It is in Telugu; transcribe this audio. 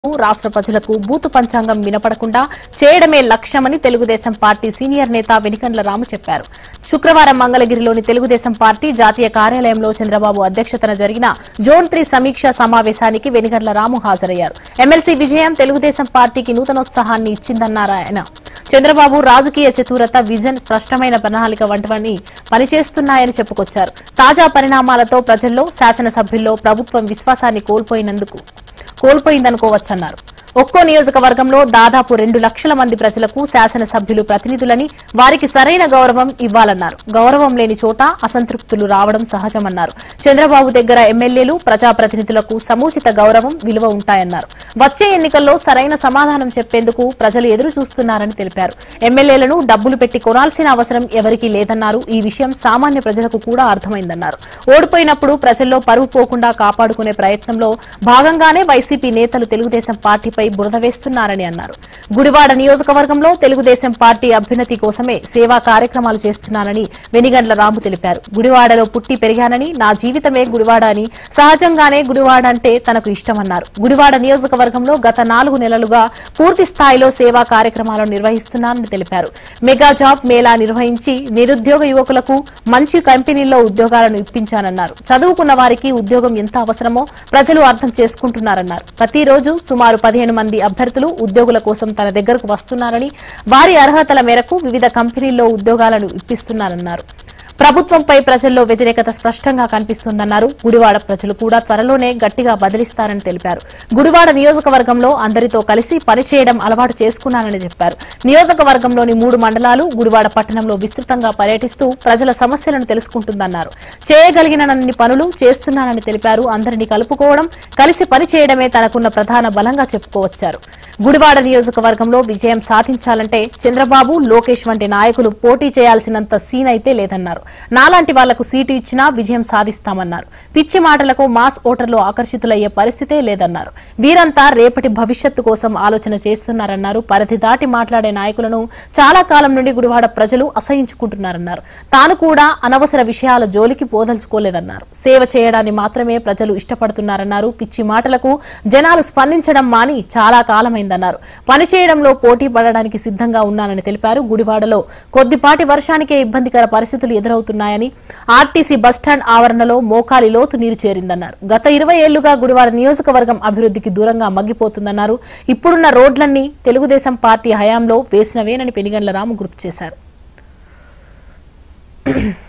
రాష్ట్ర ప్రజలకు బూతు పంచాంగం వినపడకుండా చేయడమే లక్ష్యమని తెలుగుదేశం పార్టీ సీనియర్ నేత వెనికండ్ల రాము చెప్పారు శుక్రవారం మంగళగిరిలోని తెలుగుదేశం పార్టీ జాతీయ కార్యాలయంలో చంద్రబాబు అధ్యక్షతన జరిగిన జోన్ త్రీ సమీక్ష సమావేశానికి వెనికండ్ల రాము హాజరయ్యారు ఎమ్మెల్సీ విజయం తెలుగుదేశం పార్టీకి నూతనోత్సాహాన్ని ఇచ్చిందన్నారు ఆయన చంద్రబాబు రాజకీయ చతురత విజన్ స్పష్టమైన ప్రణాళిక వంటివన్నీ పనిచేస్తున్నాయని చెప్పుకొచ్చారు తాజా పరిణామాలతో ప్రజల్లో శాసనసభ్యుల్లో ప్రభుత్వం విశ్వాసాన్ని కోల్పోయినందుకు కోల్పోయిందనుకోవచ్చన్నారు ఒక్కో నియోజకవర్గంలో దాదాపు రెండు లక్షల మంది ప్రజలకు శాసనసభ్యులు ప్రతినిధులని వారికి సరైన గౌరవం ఇవ్వాలన్నారు గౌరవం లేని చోట అసంతృప్తులు రావడం సహజమన్నారు చంద్రబాబు దగ్గర ఎమ్మెల్యేలు ప్రజాప్రతినిధులకు సముచిత గౌరవం విలువ ఉంటాయన్నారు వచ్చే ఎన్నికల్లో సరైన సమాధానం చెప్పేందుకు ప్రజలు ఎదురు చూస్తున్నారని తెలిపారు ఎమ్మెల్యేలను డబ్బులు పెట్టి కొనాల్సిన అవసరం ఎవరికీ లేదన్నారు ఈ విషయం సామాన్య ప్రజలకు కూడా అర్థమైందన్నారు ఓడిపోయినప్పుడు ప్రజల్లో పరువు పోకుండా కాపాడుకునే ప్రయత్నంలో భాగంగానే వైసీపీ నేతలు తెలుగుదేశం పార్టీపై బురద వేస్తున్నారని అన్నారు గుడివాడ నియోజకవర్గంలో తెలుగుదేశం పార్టీ అభ్యున్నతి కోసమే సేవా కార్యక్రమాలు చేస్తున్నానని వెనిగండ్ల రాము తెలిపారు గుడివాడలో పుట్టి పెరిగానని నా జీవితమే గుడివాడ అని సహజంగానే గుడివాడ అంటే తనకు ఇష్టమన్నారు గుడివాడ నియోజకవర్గంలో గత నాలుగు నెలలుగా పూర్తి స్థాయిలో సేవా కార్యక్రమాలను నిర్వహిస్తున్నానని తెలిపారు మెగా జాబ్ మేళా నిర్వహించి నిరుద్యోగ యువకులకు మంచి కంపెనీల్లో ఉద్యోగాలను ఇప్పించానన్నారు చదువుకున్న వారికి ఉద్యోగం ఎంత అవసరమో ప్రజలు అర్థం చేసుకుంటున్నారన్నారు ప్రతిరోజు సుమారు పదిహేను మంది అభ్యర్థులు ఉద్యోగుల కోసం తన దగ్గరకు వస్తున్నారని వారి అర్హతల మేరకు వివిధ కంపెనీల్లో ఉద్యోగాలను ఇప్పిస్తున్నారన్నారు ప్రభుత్వంపై ప్రజల్లో వ్యతిరేకత స్పష్టంగా కనిపిస్తోందన్నారు గుడివాడ ప్రజలు కూడా త్వరలోనే గట్టిగా బదిలిస్తారని తెలిపారు గుడివాడ నియోజకవర్గంలో అందరితో కలిసి పనిచేయడం అలవాటు చేసుకున్నానని చెప్పారు నియోజకవర్గంలోని మూడు మండలాలు గుడివాడ పట్టణంలో విస్తృతంగా పర్యటిస్తూ ప్రజల సమస్యలను తెలుసుకుంటుందన్నారు చేయగలిగినన్ని పనులు చేస్తున్నానని తెలిపారు అందరినీ కలుపుకోవడం కలిసి పనిచేయడమే తనకున్న ప్రధాన బలంగా చెప్పుకోవచ్చారు గుడివాడ నియోజకవర్గంలో విజయం సాధించాలంటే చంద్రబాబు లోకేష్ వంటి నాయకులు పోటీ చేయాల్సినంత సీన్ అయితే లేదన్నారు నాలాంటి వాళ్లకు సీటు ఇచ్చినా విజయం సాధిస్తామన్నారు పిచ్చి మాటలకు మాస్ ఓటర్లు ఆకర్షితులయ్యే పరిస్థితే లేదన్నారు వీరంతా రేపటి భవిష్యత్తు కోసం ఆలోచన చేస్తున్నారన్నారు పరిధి దాటి మాట్లాడే నాయకులను చాలా కాలం నుండి గుడివాడ ప్రజలు అసహించుకుంటున్నారన్నారు తాను కూడా అనవసర విషయాల జోలికి పోదలుచుకోలేదన్నారు సేవ చేయడాన్ని మాత్రమే ప్రజలు ఇష్టపడుతున్నారన్నారు పిచ్చి మాటలకు జనాలు స్పందించడం మాని చాలా కాలమైందన్నారు పనిచేయడంలో పోటీ పడడానికి సిద్ధంగా ఉన్నానని తెలిపారు గుడివాడలో కొద్దిపాటి వర్షానికే ఇబ్బందికర పరిస్థితులు ఎదురవుతున్నాయని ఆర్టీసీ బస్టాండ్ ఆవరణలో మోకాలి లోతు నీరు చేరిందన్నారు గత ఇరవై ఏళ్లుగా గుడివాడ నియోజకవర్గం అభివృద్ధికి దూరంగా మగ్గిపోతుందన్నారు ఇప్పుడున్న రోడ్లన్నీ తెలుగుదేశం పార్టీ హయాంలో వేసినవేనని పెనిగండ్ల రాము గుర్తు చేశారు